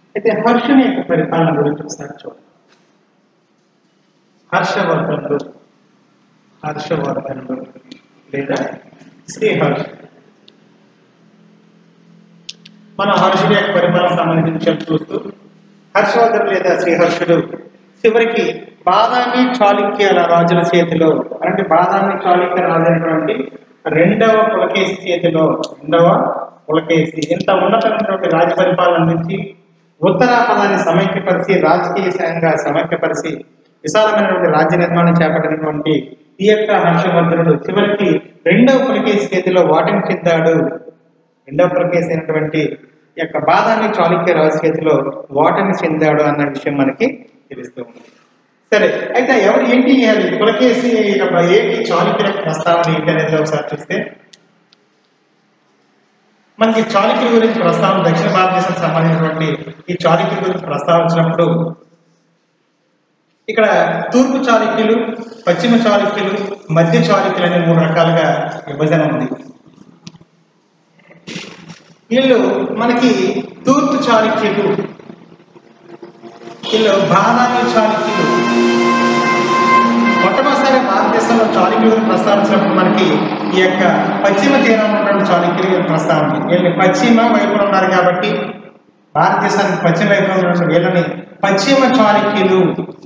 అయితే హర్షుని యొక్క పరిపాలన గురించి ఒకసారి చూడండి హర్షవర్ధనుడు హర్షవర్ధనుడు లేదా శ్రీహర్ష మన హర్షుడి యొక్క పరిపాలన సంబంధించిన విషయం చూస్తూ హర్షవర్ధనుడు లేదా శ్రీహర్షుడు చివరికి బాదామి చాళుక్యాల రాజుల చేతిలో అంటే బాదామి చాళుక్య రాజు అయినటువంటి రెండవ పులకేసి చేతిలో రెండవ పులకేసి ఇంత ఉన్నతమైనటువంటి రాజ్య పరిపాలన అందించి ఉత్తరాపదాన్ని సమైక్యపరిచి రాజకీయంగా సమైక్యపరిచి విశాలమైనటువంటి రాజ్య నిర్మాణం చేపట్టినటువంటి ఈ యొక్క హర్షవర్ధనుడు చివరికి రెండవ పులకేసి చేతిలో వాటిని చెందాడు రెండవ పులకేసి అయినటువంటి ఈ యొక్క బాదామి చాళుక్య రాజు చేతిలో ఓటమి చెందాడు అన్న విషయం మనకి తెలుస్తూ ఉంది సరే అయితే ఎవరు ఏంటి అది పులకేసి యొక్క ఏంటి చాళుక్యుల యొక్క ప్రస్తావన ఏంటి అనేది ఒకసారి చూస్తే మనకి చాళుక్యుల గురించి ప్రస్తావన దక్షిణ భారతదేశం సంబంధించినటువంటి ఈ చాళుక్యుల గురించి ప్రస్తావించినప్పుడు ఇక్కడ తూర్పు చాళుక్యులు పశ్చిమ చాళుక్యులు మధ్య చాళుక్యులు అనే మూడు రకాలుగా విభజన ఉంది వీళ్ళు మనకి తూర్పు చాళుక్యులు వీళ్ళు బాదామి చాళుక్యులు మొట్టమొదటిసారి భారతదేశంలో చాళుక్యులు గురించి ప్రస్తావించినప్పుడు మనకి ఈ యొక్క పశ్చిమ తీరంలో ఉన్నటువంటి చాళుక్యులు గురించి ప్రస్తావన వీళ్ళని పశ్చిమ వైపున ఉన్నారు కాబట్టి భారతదేశానికి పశ్చిమ వైపున ఉన్నటువంటి వీళ్ళని పశ్చిమ చాళుక్యులు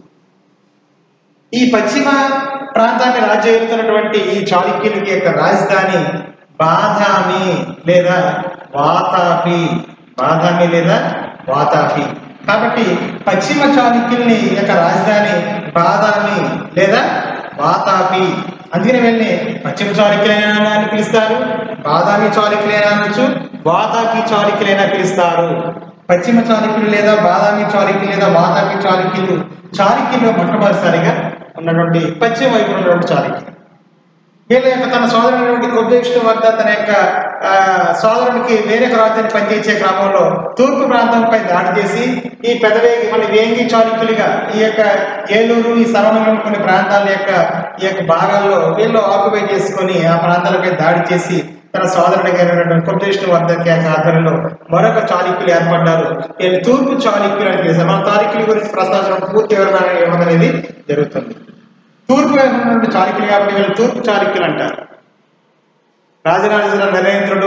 ఈ పశ్చిమ ప్రాంతాన్ని రాజ్యలుతున్నటువంటి ఈ చాళుక్యులకి యొక్క రాజధాని బాదామి లేదా వాతాపి బాదామి లేదా వాతాపి కాబట్టి పశ్చిమ చాళుక్యుల్ని యొక్క రాజధాని బాదామి లేదా వాతాపి అందుకని వెళ్ళి పశ్చిమ చాళుక్యులైనా అని పిలుస్తారు బాదామి చాళుక్యులైనా అనొచ్చు వాతాపి చాళుక్యులైనా పిలుస్తారు పశ్చిమ చాళుక్యులు లేదా బాదామి చాళుక్యులు లేదా వాతాపి చాళుక్యులు చాళుక్యుల్లో మొట్టమొదటిసారిగా ఉన్నటువంటి పశ్చిమ వైపు ఉన్నటువంటి చాళుక్యులు వీళ్ళ యొక్క తన సోదరుడు కుబ్దేష్ణ వద్ద తన యొక్క ఆ, సోదరునికి వేరే ఒక రాజ్యాన్ని పనిచేసే క్రమంలో తూర్పు ప్రాంతంపై దాడి చేసి ఈ పెదవేగి మన వేంగి చాళుక్యులుగా ఈ యొక్క ఏలూరు ఈ సరౌండింగ్ కొన్ని ప్రాంతాల యొక్క ఈ యొక్క భాగాల్లో వీళ్ళు ఆక్యుపై చేసుకొని ఆ ప్రాంతాలపై దాడి చేసి తన సోదరుడికి అయినటువంటి కుబ్దేష్ణ వద్దకి యొక్క ఆధ్వర్యంలో మరొక చాళుక్యులు ఏర్పడ్డారు వీళ్ళు తూర్పు చాళుక్యులు అని పిలుస్తారు మన చాళుక్యుల గురించి ప్రస్తావించడం పూర్తి వివరణ ఇవ్వమనేది జరుగుతుంది తూర్పు వైపు ఉన్నటువంటి చాళుక్యులు కాబట్టి వీళ్ళు తూర్పు చాళుక్యులు అంటారు రాజరాజ నరేంద్రుడు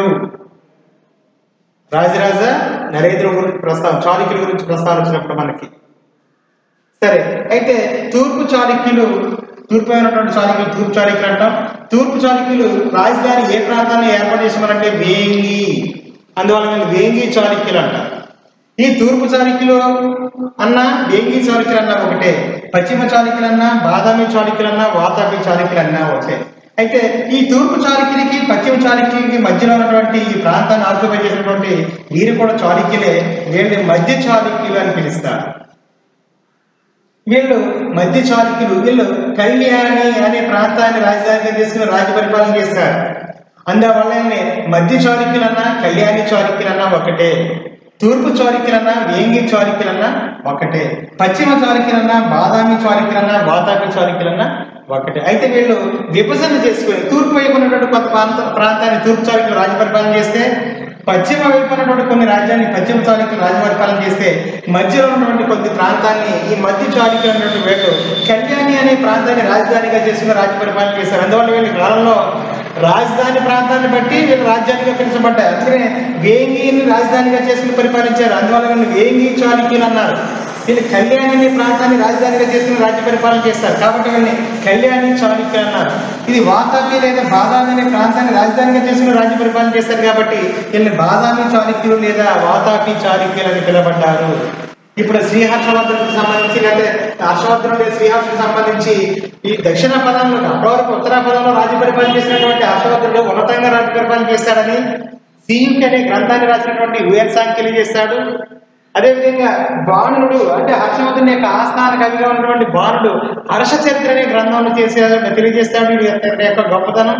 రాజరాజ నరేంద్రుడు గురించి ప్రస్తావన చాళుక్యుల గురించి ప్రస్తావించినప్పుడు మనకి సరే అయితే తూర్పు చాళుక్యులు తూర్పు అయినటువంటి చాళుక్యులు తూర్పు చాళుక్యులు అంటాం తూర్పు చాళుక్యులు రాజధాని ఏ ప్రాంతాన్ని ఏర్పాటు చేసామనంటే వేంగి అందువల్ల వీళ్ళు వేంగి చాళుక్యులు అంటారు ఈ తూర్పు చాళుక్యులు అన్నా వేంగి చాళుక్యులు అన్నా ఒకటే పశ్చిమ చాళుక్యులు అన్నా బాదామి చాళుక్యులు అన్నా వాతాపి చాళుక్యులు అన్నా ఒకటే అయితే ఈ తూర్పు చాళుక్యులకి పశ్చిమ చాళుక్యులకి మధ్యలో ఉన్నటువంటి ఈ ప్రాంతాన్ని ఆక్యుపై చేసినటువంటి వీరు కూడా చాళుక్యులే వీళ్ళని మధ్య చాళుక్యులు అని పిలుస్తారు వీళ్ళు మధ్య చాళుక్యులు వీళ్ళు కళ్యాణి అనే ప్రాంతాన్ని రాజధానిగా తీసుకుని రాజ్య పరిపాలన చేస్తారు అందువల్ల మధ్య చాళుక్యులన్నా కళ్యాణి చాళుక్యులన్నా ఒకటే తూర్పు చాళుక్యులన్నా వేంగి చాళుక్యులన్నా ఒకటే పశ్చిమ చాళుక్యులన్నా బాదామి చాళుక్యులన్నా వాతాపి చాళుక్యులన్నా ఒకటే అయితే వీళ్ళు విభజన చేసుకుని తూర్పు వైపు ఉన్నటువంటి కొంత ప్రాంత ప్రాంతాన్ని తూర్పు చాళుక్యులు రాజ్య పరిపాలన చేస్తే పశ్చిమ వైపు ఉన్నటువంటి కొన్ని రాజ్యాన్ని పశ్చిమ చాళుక్యులు రాజ్య పరిపాలన చేస్తే మధ్యలో ఉన్నటువంటి కొన్ని ప్రాంతాన్ని ఈ మధ్య చాళుక్యులు అనేటువంటి వీళ్ళు కళ్యాణి అనే ప్రాంతాన్ని రాజధానిగా చేసుకుని రాజ్య పరిపాలన చేశారు అందువల్ల వీళ్ళ కాలంలో రాజధాని ప్రాంతాన్ని బట్టి వీళ్ళు రాజ్యానిగా పిలుచబడ్డారు అందుకనే వేంగిని రాజధానిగా చేసుకుని పరిపాలించారు అందువల్ల వీళ్ళు వేంగి చాళుక్యులు అన్నారు వీళ్ళు కళ్యాణి అనే ప్రాంతాన్ని రాజధానిగా చేసుకుని రాజ్య పరిపాలన చేస్తారు కాబట్టి వీళ్ళని కళ్యాణి చాళుక్యులు అన్నారు ఇది వాతాపి లేదా బాదామి అనే ప్రాంతాన్ని రాజధానిగా చేసుకుని రాజ్య పరిపాలన చేస్తారు కాబట్టి వీళ్ళని బాదామి చాళుక్యులు లేదా వాతాపి చాళుక్యులు అని పిలవబడ్డారు ఇప్పుడు శ్రీహర్షవర్ధనుడికి సంబంధించి అంటే హర్షవర్ధనుడి శ్రీహర్షుడికి సంబంధించి ఈ దక్షిణ పదంలో అప్పటివరకు ఉత్తర పదంలో రాజ్య పరిపాలన చేసినటువంటి హర్షవర్ధనుడు ఉన్నతంగా రాజ్య పరిపాలన చేస్తాడని సీయుకి అనే గ్రంథాన్ని రాసినటువంటి ఉయర్ సాంఖ్యలు చేస్తాడు అదేవిధంగా బాణుడు అంటే హర్షవర్ధుని యొక్క ఆస్థాన కవిగా ఉన్నటువంటి బాణుడు హర్ష చరిత్ర అనే గ్రంథంలో చేసే తెలియజేస్తాడు వీరి యొక్క యొక్క గొప్పతనం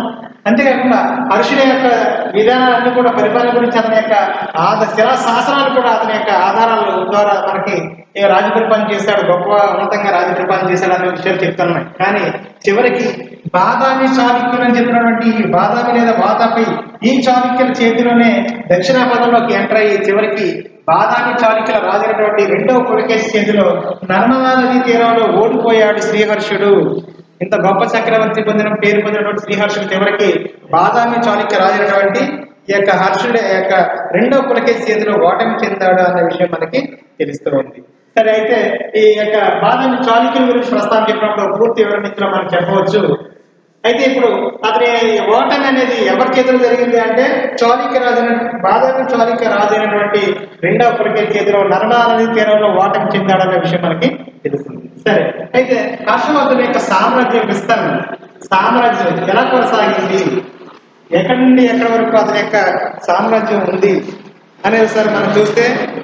అంతేకాకుండా హర్షుని యొక్క విధానాలన్నీ కూడా పరిపాలన గురించి అతని యొక్క ఆద శిలా శాసనాలు కూడా అతని యొక్క ఆధారాల ద్వారా మనకి ఈ రాజు పరిపాలన చేశాడు గొప్ప ఉన్నతంగా రాజు పరిపాలన చేశాడు అనే విషయాలు చెప్తున్నాయి కానీ చివరికి బాదామి చాళుక్యులు అని చెప్పినటువంటి ఈ బాదామి లేదా వాతాపి ఈ చాళుక్యుల చేతిలోనే దక్షిణాపథంలోకి ఎంటర్ అయ్యి చివరికి బాదామి చాళుక్యుల రాజైనటువంటి రెండవ పులకేశి చేతిలో నర్మదా నదీ తీరంలో ఓడిపోయాడు శ్రీహర్షుడు ఇంత గొప్ప చక్రవర్తి పొందిన పేరు పొందినటువంటి శ్రీహర్షుడు చివరికి బాదామి చాళుక్య రాజైనటువంటి ఈ యొక్క హర్షుడి యొక్క రెండవ పులకేశి చేతిలో ఓటమి చెందాడు అన్న విషయం మనకి తెలుస్తూ ఉంది సరే అయితే ఈ యొక్క బాదామి చాళుక్యుల గురించి ప్రస్తావన చెప్పినప్పుడు పూర్తి వివరణించడం మనం చెప్పవచ్చు అయితే ఇప్పుడు అతని ఓటమి అనేది ఎవరి చేతిలో జరిగింది అంటే చాళుక్య రాజు అయిన- బాదామి చాళుక్య రాజు అయినటువంటి రెండవ పులకేశి చేతిలో నర్మదా నది తీరంలో ఓటమి చెందాడన్న విషయం మనకి తెలుస్తుంది సరే అయితే హర్షవర్ధన్ యొక్క సామ్రాజ్యం విస్తరణ సామ్రాజ్యం ఎలా కొనసాగింది ఎక్కడి నుండి ఎక్కడి వరకు అతని యొక్క సామ్రాజ్యం ఉంది అనేది సార్ మనం చూస్తే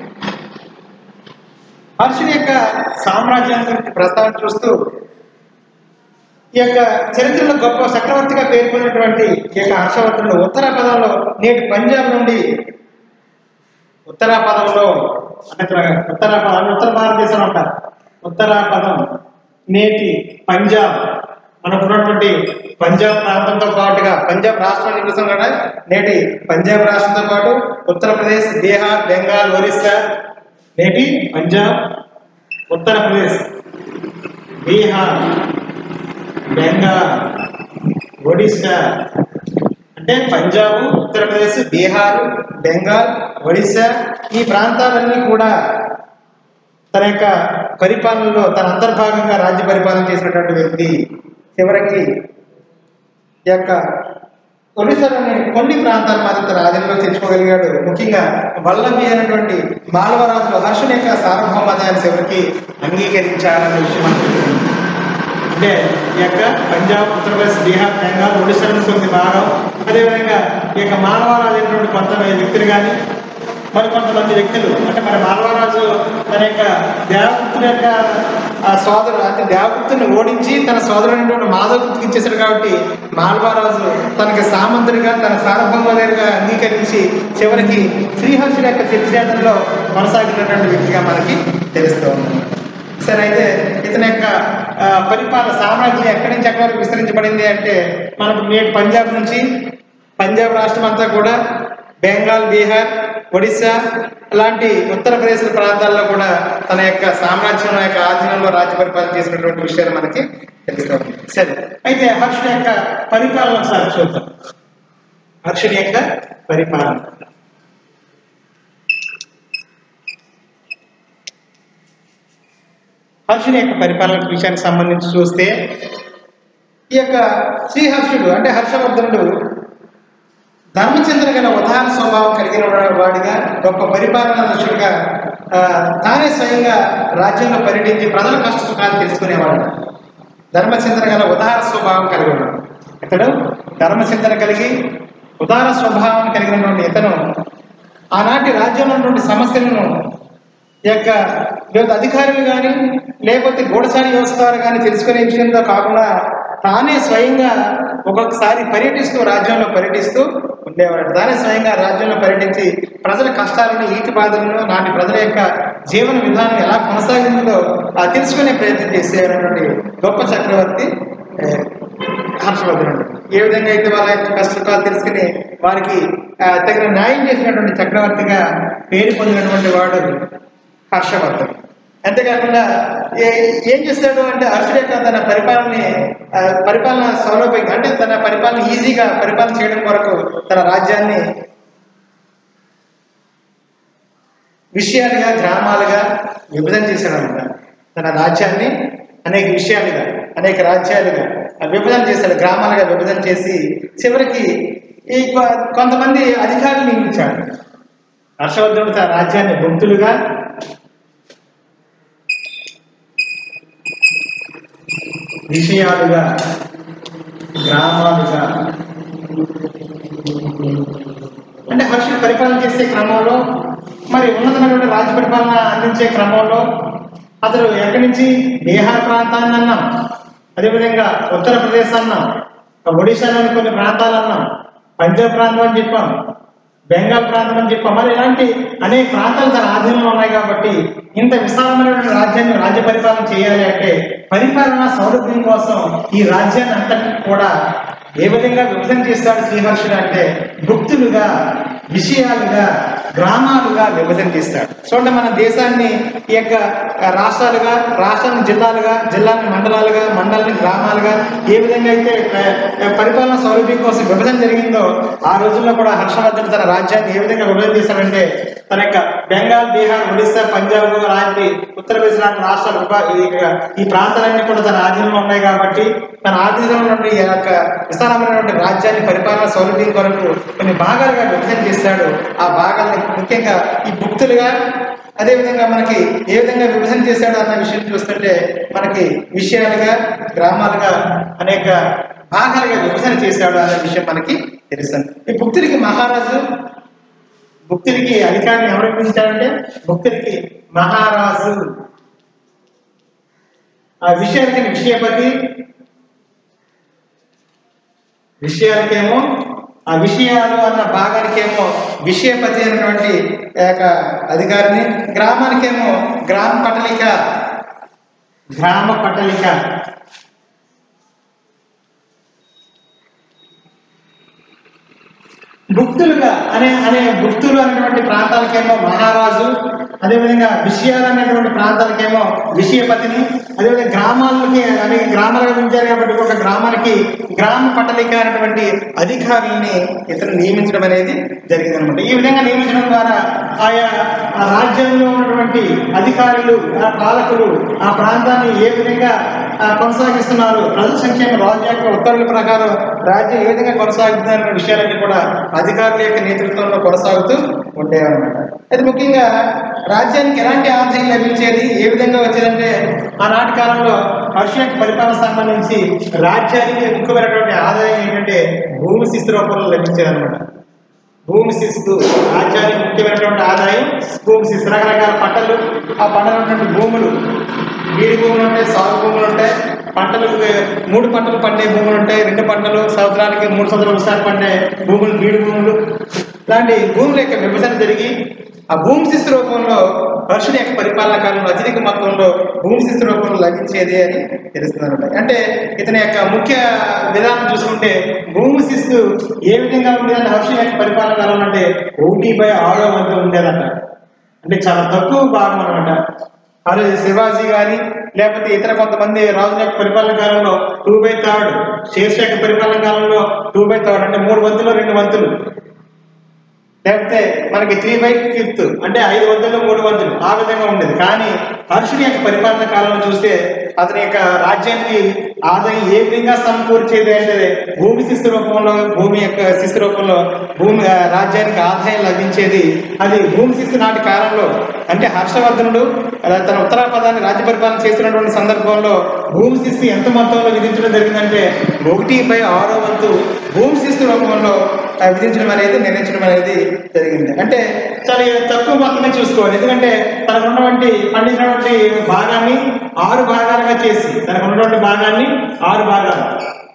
హర్షుని యొక్క సామ్రాజ్యం గురించి ప్రస్తావన చూస్తూ ఈ యొక్క చరిత్రలో గొప్ప చక్రవర్తిగా పేర్కొన్నటువంటి ఈ యొక్క హర్షవర్ధనుడు ఉత్తర పదంలో నేటి పంజాబ్ నుండి ఉత్తరాపదంలో అంటే ఇక్కడ ఉత్తరాపదం ఉత్తర భారతదేశంలో ఉంటారు ఉత్తరాపదం నేటి పంజాబ్ మనకు ఉన్నటువంటి పంజాబ్ ప్రాంతంతో పాటుగా పంజాబ్ రాష్ట్రం నిలుస్తాం కదా నేటి పంజాబ్ రాష్ట్రంతో పాటు ఉత్తరప్రదేశ్ బీహార్ బెంగాల్ ఒరిస్సా నేటి పంజాబ్ ఉత్తరప్రదేశ్ బీహార్ బెంగాల్ ఒడిశా అంటే పంజాబ్ ఉత్తరప్రదేశ్ బీహార్ బెంగాల్ ఒడిశా ఈ ప్రాంతాలన్నీ కూడా తన యొక్క పరిపాలనలో తన అంతర్భాగంగా రాజ్య పరిపాలన చేసినటువంటి వ్యక్తి చివరికి ఈ యొక్క ఒడిశాలోని కొన్ని ప్రాంతాలు మాత్రం తన ఆధీనంలో తెచ్చుకోగలిగాడు ముఖ్యంగా వల్లభి అయినటువంటి మాలవరాజులు హర్షుని యొక్క సార్వభౌమతాన్ని చివరికి అంగీకరించాలనే విషయం మనకు తెలిసింది. అంటే ఈ యొక్క పంజాబ్ ఉత్తరప్రదేశ్ బీహార్ బెంగాల్ ఒడిశా నుంచి కొద్ది భాగం అదేవిధంగా ఈ యొక్క మానవరాజు అయినటువంటి కొంతమంది వ్యక్తులు కానీ మరి కొంతమంది వ్యక్తులు అంటే మరి మానవరాజు తన యొక్క దేవగుప్తుని యొక్క ఆ సోదరు అంటే దేవగుప్తుని ఓడించి తన సోదరుడైనటువంటి మాధవగుప్తుకి ఇచ్చేశాడు కాబట్టి మాల్వారాజు తనకి సామంతుడిగా తన సార్వభౌమగా అంగీకరించి చివరికి శ్రీహర్షుడి యొక్క చరిత్రలో కొనసాగినటువంటి వ్యక్తిగా మనకి తెలుస్తూ ఉంది సరే అయితే ఇతని యొక్క ఆ, పరిపాలన సామ్రాజ్యం ఎక్కడి నుంచి ఎక్కడి వరకు విస్తరించబడింది అంటే మనకు నేటి పంజాబ్ నుంచి పంజాబ్ రాష్ట్రం అంతా కూడా బెంగాల్ బీహార్ ఒడిశా అలాంటి ఉత్తరప్రదేశ్ ప్రాంతాల్లో కూడా తన యొక్క సామ్రాజ్యం యొక్క ఆధీనంలో రాజ్య పరిపాలన చేసినటువంటి విషయాలు మనకి తెలుస్తుంది సరే అయితే హర్షుని యొక్క పరిపాలన ఒకసారి చూద్దాం హర్షుని యొక్క పరిపాలన హర్షుని యొక్క పరిపాలన విషయానికి సంబంధించి చూస్తే ఈ యొక్క శ్రీహర్షుడు అంటే హర్షవర్ధనుడు ధర్మచంద్ర గల ఉదాహరణ స్వభావం కలిగిన వాడిగా గొప్ప పరిపాలన దృష్టిగా తానే స్వయంగా రాజ్యంలో పర్యటించి ప్రజల కష్ట సుఖాలు తెలుసుకునేవాడు ధర్మచంద్ర గల ఉదార స్వభావం కలిగి ఉన్నాడు ఇతడు ధర్మచంద్ర కలిగి ఉదార స్వభావం కలిగినటువంటి ఇతను ఆనాటి రాజ్యంలో ఉన్నటువంటి సమస్యలను ఈ యొక్క వివిధ అధికారులు కానీ లేకపోతే గూఢచారి వ్యవస్థ కానీ తెలుసుకునే విషయంలో కాకుండా తానే స్వయంగా ఒక్కొక్కసారి పర్యటిస్తూ రాజ్యంలో పర్యటిస్తూ ఉండేవాడు తానే స్వయంగా రాజ్యంలో పర్యటించి ప్రజల కష్టాలను ఈతి బాధలను నాటి ప్రజల యొక్క జీవన విధానం ఎలా కొనసాగిందో ఆ తెలుసుకునే ప్రయత్నం చేసేటువంటి గొప్ప చక్రవర్తి ఏ, హర్షవర్ధనుడు ఏ విధంగా అయితే వాళ్ళ యొక్క కష్టాలు తెలుసుకుని వారికి ఆ, తగిన న్యాయం చేసినటువంటి చక్రవర్తిగా పేరు పొందినటువంటి వాడు హర్షవర్ధన్ అంతేకాకుండా ఏ- ఏం చేస్తాడు అంటే హర్షుడు యొక్క తన పరిపాలనని ఆ, పరిపాలన సౌలభ్యం అంటే తన పరిపాలన ఈజీగా పరిపాలన చేయడం కొరకు తన రాజ్యాన్ని విషయాలుగా గ్రామాలుగా విభజన చేశాడనమాట తన రాజ్యాన్ని అనేక విషయాలుగా అనేక రాజ్యాలుగా ఆ విభజన చేశాడు గ్రామాలుగా విభజన చేసి చివరికి ఈ కొ- కొంతమంది అధికారులు నియమించాడు హర్షవర్ధనుడు తన రాజ్యాన్ని బొంతులుగా విషయాలుగా గ్రామాలుగా అంటే హర్షుడు పరిపాలన చేసే క్రమంలో మరి ఉన్నతమైనటువంటి రాజ్య పరిపాలన అందించే క్రమంలో అతడు ఎక్కడి నుంచి బీహార్ ప్రాంతాన్ని అన్నాం అదేవిధంగా ఉత్తరప్రదేశ్ అన్నాం ఒడిశాలోని కొన్ని ప్రాంతాలు అన్నాం పంజాబ్ ప్రాంతం అని చెప్పాం బెంగాల్ ప్రాంతం అని చెప్పాం మరి ఇలాంటి అనేక ప్రాంతాలు తన ఆధీనంలో ఉన్నాయి కాబట్టి ఇంత విశాలమైనటువంటి రాజ్యాన్ని రాజ్య పరిపాలన చేయాలి అంటే పరిపాలన సౌలభ్యం కోసం ఈ రాజ్యాన్ని అంతటిని కూడా ఏ విధంగా విభజన చేస్తాడు శ్రీహర్షుడు అంటే గుప్తులుగా విషయాలుగా గ్రామాలుగా విభజన చేస్తాడు చూడండి మన దేశాన్ని ఈ యొక్క రాష్ట్రాలుగా రాష్ట్రాన్ని జిల్లాలుగా జిల్లాని మండలాలుగా మండలాన్ని గ్రామాలుగా ఏ విధంగా అయితే ప- పరిపాలన సౌలభ్యం కోసం విభజన జరిగిందో ఆ రోజుల్లో కూడా హర్షవర్ధన్ తన రాజ్యాన్ని ఏ విధంగా విభజన చేశాడంటే తన యొక్క బెంగాల్ బీహార్ ఒడిశా పంజాబ్ లాంటి ఉత్తరప్రదేశ్ లాంటి రాష్ట్రాలు ఉపా- ఈ యొక్క- ఈ ప్రాంతాలన్నీ కూడా తన ఆధీనంలో ఉన్నాయి కాబట్టి తన ఆధీనంలో నుండి ఈ యొక్క విస్తారమైనటువంటి రాజ్యాన్ని పరిపాలన సౌలభ్యం కొరకు కొన్ని భాగాలుగా విభజన చేస్తాడు ఆ భాగాలను ముఖ్యంగా ఈ భుక్తులుగా అదేవిధంగా మనకి ఏ విధంగా విభజన చేశాడు అన్న విషయం చూస్తుంటే మనకి విషయాలుగా గ్రామాలుగా అనేక భాగాలుగా విభజన చేశాడు అనే విషయం మనకి తెలుస్తుంది ఈ భుక్తుడికి మహారాజు భుక్తుడికి అధికారిని ఎవరు ఇప్పించారంటే భుక్తుడికి మహారాజు ఆ విషయానికి విషయపతి విషయాలకేమో ఆ విషయాలు అన్న భాగానికేమో విషయపతి అనేటువంటి ఆ యొక్క అధికారిని గ్రామానికేమో గ్రామ పటలిక గ్రామ పటలిక భుక్తులుగా అనే అనే భుక్తులు అనేటువంటి ప్రాంతాలకేమో మహారాజు అదేవిధంగా విషయాలు అనేటువంటి ప్రాంతాలకేమో విషయపతిని అదేవిధంగా గ్రామాలకి అనేక గ్రామాలుగా విభజించారు కాబట్టి ఒక గ్రామానికి గ్రామ పట్టలిక అనేటువంటి అధికారుల్ని ఇతను నియమించడం అనేది జరిగింది అనమాట ఈ విధంగా నియమించడం ద్వారా ఆయా ఆ రాజ్యంలో ఉన్నటువంటి అధికారులు ఆ పాలకులు ఆ ప్రాంతాన్ని ఏ విధంగా ఆ, కొనసాగిస్తున్నారు ప్రజల సంక్షేమ రాజు యొక్క ఉత్తర్వుల ప్రకారం రాజ్యం ఏ విధంగా కొనసాగుతుందనే విషయాలన్నీ కూడా అధికారుల యొక్క నేతృత్వంలో కొనసాగుతూ ఉండేవన్నమాట అయితే ముఖ్యంగా రాజ్యానికి ఎలాంటి ఆదాయం లభించేది ఏ విధంగా వచ్చేదంటే ఆనాటి కాలంలో పశు యొక్క పరిపాలన సంబంధించి రాజ్యానికి ముఖ్యమైనటువంటి ఆదాయం ఏంటంటే భూమి శిస్తు రూపంలో లభించేది అనమాట భూమి శిస్తు రాజ్యానికి ముఖ్యమైనటువంటి ఆదాయం భూమి శిస్తు రకరకాల పంటలు ఆ పంటలు ఉన్నటువంటి భూములు వీడి భూములు ఉంటాయి సాగు భూములు ఉంటాయి పంటలు మూడు పంటలు పండే భూములు ఉంటాయి రెండు పంటలు సంవత్సరానికి మూడు సంవత్సరాలు ఒకసారి పండే భూములు బీడు భూములు ఇలాంటి భూముల యొక్క విభజన జరిగి ఆ భూమి శిస్తు రూపంలో పరుషుని యొక్క పరిపాలన కాలంలో అత్యధిక మొత్తంలో భూమి శిస్తు రూపంలో లభించేది అని తెలుస్తుంది అనమాట అంటే ఇతని యొక్క ముఖ్య విధానం చూసుకుంటే భూమి శిస్తు ఏ విధంగా ఉండేదని హర్షుని యొక్క పరిపాలన కాలంలో అంటే ఒకటి బై ఆరో వద్ద ఉండేదట అంటే చాలా తక్కువ భాగం అనమాట అదే శివాజీ కానీ లేకపోతే ఇతర కొంతమంది రాజుల యొక్క పరిపాలన కాలంలో టూ బై థర్డ్ శేష యొక్క పరిపాలన కాలంలో టూ బై థర్డ్ అంటే మూడు వంతులు రెండు వంతులు లేకపోతే మనకి త్రీ బై ఫిఫ్త్ అంటే ఐదు వందలు మూడు వందలు ఆ విధంగా ఉండేది కానీ హర్షుని యొక్క పరిపాలన కాలంలో చూస్తే అతని యొక్క రాజ్యానికి ఆదాయం ఏ విధంగా సమకూర్చేది అంటే భూమి శిస్తు రూపంలో భూమి యొక్క శిస్తు రూపంలో భూమి ఆ, రాజ్యానికి ఆదాయం లభించేది అది భూమి శిస్తు నాటి కాలంలో అంటే హర్షవర్ధనుడు అలా తన ఉత్తరాపదాన్ని రాజ్య పరిపాలన చేస్తున్నటువంటి సందర్భంలో భూమి శిస్తు ఎంత మొత్తంలో విధించడం జరిగిందంటే ఒకటి బై ఆరో వంతు భూమి శిస్తు రూపంలో ఆ, విధించడం అనేది నిర్ణయించడం అనేది జరిగింది అంటే చాలా తక్కువ మొత్తమే చూసుకోవాలి ఎందుకంటే తనకు ఉన్నటువంటి పండించినటువంటి భాగాన్ని ఆరు భాగాలుగా చేసి తనకు ఉన్నటువంటి భాగాన్ని ఆరు భాగాలు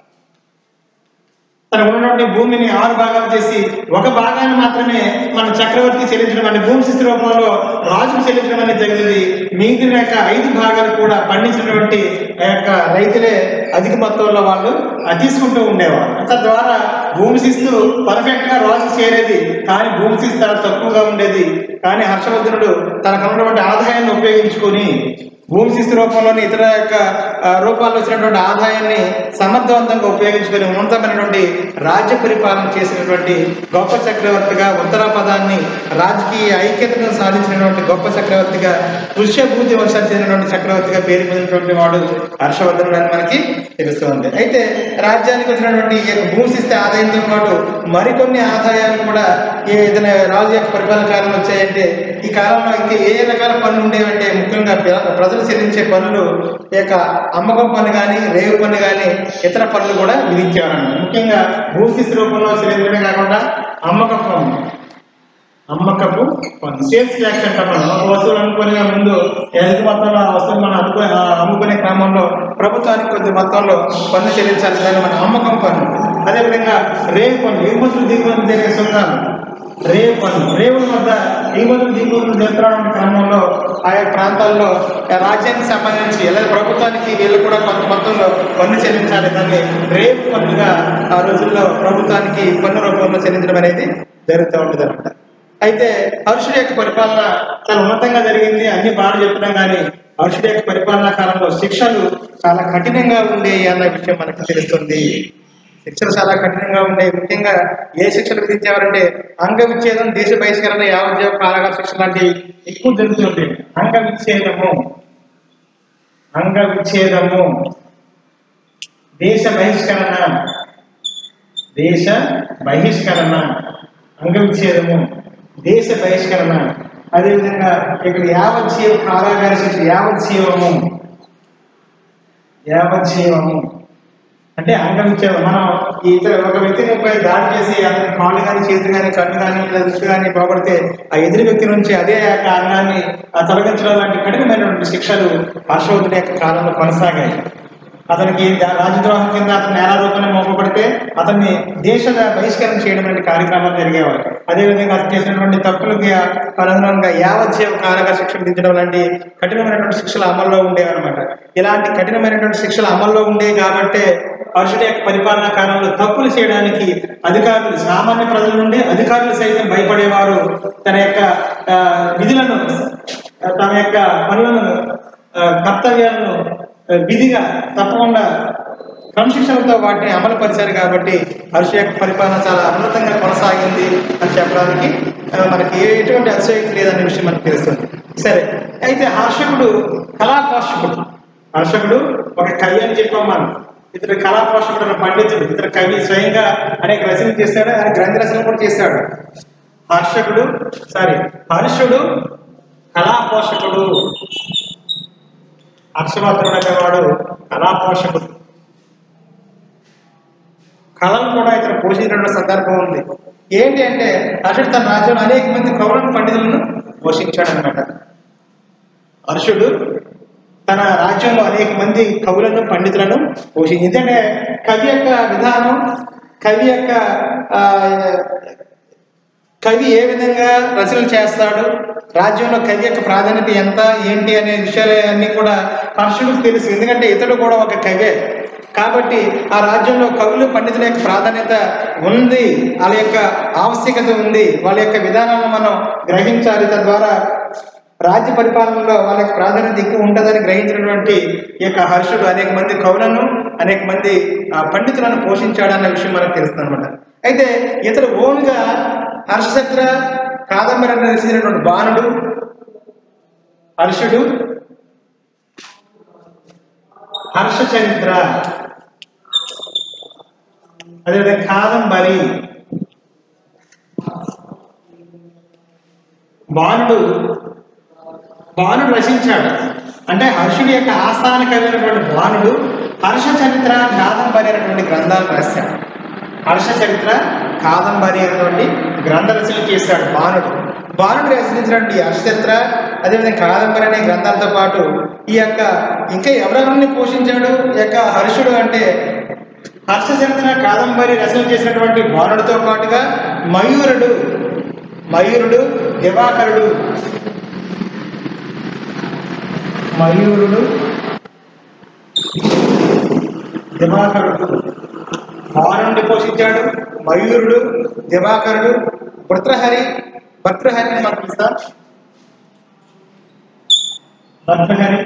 తనకు ఉన్నటువంటి భూమిని ఆరు భాగాలు చేసి ఒక భాగాన్ని మాత్రమే మన చక్రవర్తికి చెల్లించడం అంటే భూమి శిస్తు రూపంలో రాజుకు చెల్లించడం అనేది జరిగింది మిగిలిన యొక్క ఐదు భాగాలు కూడా పండించినటువంటి ఆ యొక్క రైతులే అధిక మొత్తంలో వాళ్ళు ఆ తీసుకుంటూ ఉండేవారు తద్వారా భూమి శిస్తు పర్ఫెక్ట్ గా రాజు చేరేది కానీ భూమి శిస్తు చాలా తక్కువగా ఉండేది కానీ హర్షవర్ధనుడు తనకు ఉన్నటువంటి ఆదాయాన్ని ఉపయోగించుకొని భూమి శిస్తు రూపంలోని ఇతర యొక్క ఆ, రూపాల్లో వచ్చినటువంటి ఆదాయాన్ని సమర్థవంతంగా ఉపయోగించుకొని ఉన్నతమైనటువంటి రాజ్య పరిపాలన చేసినటువంటి గొప్ప చక్రవర్తిగా ఉత్తరాపదాన్ని రాజకీయ ఐక్యతను సాధించినటువంటి గొప్ప చక్రవర్తిగా పుష్యభూతి వంశానికి చెందినటువంటి చక్రవర్తిగా పేరు పొందినటువంటి వాడు హర్షవర్ధనుడు అని మనకి తెలుస్తుంది అయితే రాజ్యానికి వచ్చినటువంటి ఈ యొక్క భూమి శిస్తు ఆదాయంతో పాటు మరికొన్ని ఆదాయాలు కూడా ఏ ఏదైనా రాజు యొక్క పరిపాలన కాలంలో వచ్చాయంటే ఈ కాలంలో ఇంకా ఏ రకాల పనులు ఉండేవంటే ముఖ్యంగా ప్ర- ప్రజలు చెల్లించే పనులు ఈ యొక్క అమ్మకం పన్ను కానీ రేవు పన్ను కానీ ఇతర పనులు కూడా విధించేవారండి ముఖ్యంగా భూశిస్తు రూపంలో చెల్లించడమే కాకుండా అమ్మకం పన్ను అమ్మకపు పన్ను సేల్స్ ట్యాక్స్ అంటాం మనం ఒక వస్తువులు అనుకునే ముందు ఎంత మొత్తంలో ఆ వస్తువులు మనం అనుకునే ఆ అమ్ముకునే క్రమంలో ప్రభుత్వానికి కొద్ది మొత్తంలో పన్ను చెల్లించాలి దాన్ని మనం అమ్మకం పన్ను అదేవిధంగా రేవు పనులు ఎగుమతులు దిగుమతులు జరిగే సుంకాలు రేవు పనులు రేవుల వద్ద ఎగుమతులు దిగుమతులు జరుగుతున్న క్రమంలో ఆయా ప్రాంతాల్లో రాజ్యానికి సంబంధించి లేదా ప్రభుత్వానికి వీళ్ళు కూడా కొంత మొత్తంలో పన్ను చెల్లించాలి దాన్ని రేపు పన్నుగా ఆ రోజుల్లో ప్రభుత్వానికి పన్ను రూపంలో చెల్లించడం అనేది జరుగుతూ ఉంటుంది అనమాట అయితే హర్షుడి యొక్క పరిపాలన చాలా ఉన్నతంగా జరిగింది అన్ని బాగా చెప్తున్నాం కానీ హర్షుడి యొక్క పరిపాలనా కాలంలో శిక్షలు చాలా కఠినంగా ఉండేవి అన్న విషయం మనకు తెలుస్తుంది శిక్షలు చాలా కఠినంగా ఉండేవి ముఖ్యంగా ఏ శిక్షలు విధించేవారంటే అంగ విచ్ఛేదం దేశ బహిష్కరణ యావజ్జీవ కారాగార శిక్ష లాంటివి ఎక్కువ జరుగుతుంటాయి అంగ విచ్ఛేదము అంగ విచ్ఛేదము దేశ బహిష్కరణ దేశ బహిష్కరణ అంగ విచ్ఛేదము దేశ బహిష్కరణ అదేవిధంగా ఇక్కడ యావజ్జీవ కారాగార శిక్ష యావజ్జీవము యావజ్జీవము అంటే అంగ విచ్ఛేదం మనం ఈ ఇతర ఒక వ్యక్తిని పై దాడి చేసి అతని కాళ్ళు కానీ చేతులు కానీ కన్ను కానీ లేదా దృష్టి కానీ పోగొడితే ఆ ఎదురు వ్యక్తి నుంచి అదే యొక్క అంగాన్ని ఆ తొలగించడం లాంటి కఠినమైనటువంటి శిక్షలు హర్షవర్ధుని యొక్క కాలంలో కొనసాగాయి అతనికి దా- రాజద్రోహం కింద అతను నేరారోపణ మోపబడితే అతన్ని దేశ బహిష్కరణ చేయడం వంటి కార్యక్రమాలు జరిగేవారు అదేవిధంగా అతను చేసినటువంటి తప్పులకి అనుగుణంగా యావజ్జీవ కారక శిక్ష విధించడం లాంటి కఠినమైనటువంటి శిక్షలు అమల్లో ఉండేవన్నమాట ఇలాంటి కఠినమైనటువంటి శిక్షలు అమల్లో ఉండేవి కాబట్టే పరుషుల యొక్క పరిపాలనా కాలంలో తప్పులు చేయడానికి అధికారులు సామాన్య ప్రజల నుండి అధికారులు సైతం భయపడేవారు తన యొక్క ఆ, విధులను ఆ, తమ యొక్క పనులను ఆ, కర్తవ్యాలను ఆ, విధిగా తప్పకుండా క్రమశిక్షణతో వాటిని అమలు పరిచారు కాబట్టి హర్ష యొక్క పరిపాలన చాలా ఉన్నతంగా కొనసాగింది అని చెప్పడానికి ఆ, మనకి ఎటువంటి అతిశయోక్తి లేదనే విషయం మనకు తెలుస్తుంది సరే అయితే హర్షకుడు కళాపోషకుడు హర్షకుడు ఒక కవి అని చెప్పాం మనం ఇతడు కళాపోషకుడు అన్న పండితుడు ఇతడు కవి స్వయంగా అనేక రచనలు చేశాడు ఆయన గ్రంథ రచనలు కూడా చేశాడు హర్షకుడు సారీ హర్షుడు కళాపోషకుడు హర్షవర్ధనుడు అనేవాడు కళాపోషకుడు కళను కూడా ఇతను పోషించిన సందర్భం ఉంది ఏంటి అంటే హర్షుడు తన రాజ్యంలో అనేక మంది కవులను పండితులను పోషించాడు అనమాట హర్షుడు తన రాజ్యంలో అనేక మంది కవులను పండితులను పోషించి ఎందుకంటే కవి యొక్క విధానం కవి యొక్క ఆ, కవి ఏ విధంగా రచనలు చేస్తాడు రాజ్యంలో కవి యొక్క ప్రాధాన్యత ఎంత ఏంటి అనే విషయాలు అన్నీ కూడా హర్షుడికి తెలుసు ఎందుకంటే ఇతడు కూడా ఒక కవే కాబట్టి ఆ రాజ్యంలో కవులు పండితుల యొక్క ప్రాధాన్యత ఉంది వాళ్ళ యొక్క ఆవశ్యకత ఉంది వాళ్ళ యొక్క విధానాలను మనం గ్రహించాలి తద్వారా రాజ్య పరిపాలనలో వాళ్ళకి ప్రాధాన్యత ఎక్కువ ఉంటుందని గ్రహించినటువంటి ఈ యొక్క హర్షుడు అనేక మంది కవులను అనేక మంది ఆ, పండితులను పోషించాడన్న విషయం మనకు తెలుస్తుంది అనమాట అయితే ఇతడు ఓన్గా హర్షచక్ర కాదంబరి రచించినటువంటి బాణుడు హర్షుడు హర్ష చరిత్ర అదేవిధంగా కాదంబరి బాణుడు బాణుడు రచించాడు అంటే హర్షుడి యొక్క ఆస్థాన కవి అయినటువంటి బాణుడు హర్ష చరిత్ర కాదంబరి అనేటువంటి గ్రంథాలు రాశాడు హర్ష చరిత్ర కాదంబరి అనేటువంటి గ్రంథ రచన చేశాడు బాణుడు బాణుడు రచించినటువంటి ఈ హర్ష చరిత్ర అదేవిధంగా కాదంబరి అనే గ్రంథాలతో పాటు ఈ యొక్క ఇంకా ఎవరెవరిని పోషించాడు ఈ యొక్క హర్షుడు అంటే హర్ష చరిత్ర కాదంబరి రచన చేసినటువంటి బాణుడితో పాటుగా మయూరుడు మయూరుడు దివాకరుడు మయూరుడు దివాకరుడు బాణుడిని పోషించాడు మయూరుడు దివాకరుడు భర్తృహరి భర్తృహరి అని మనకు తెలుసా భర్తృహరి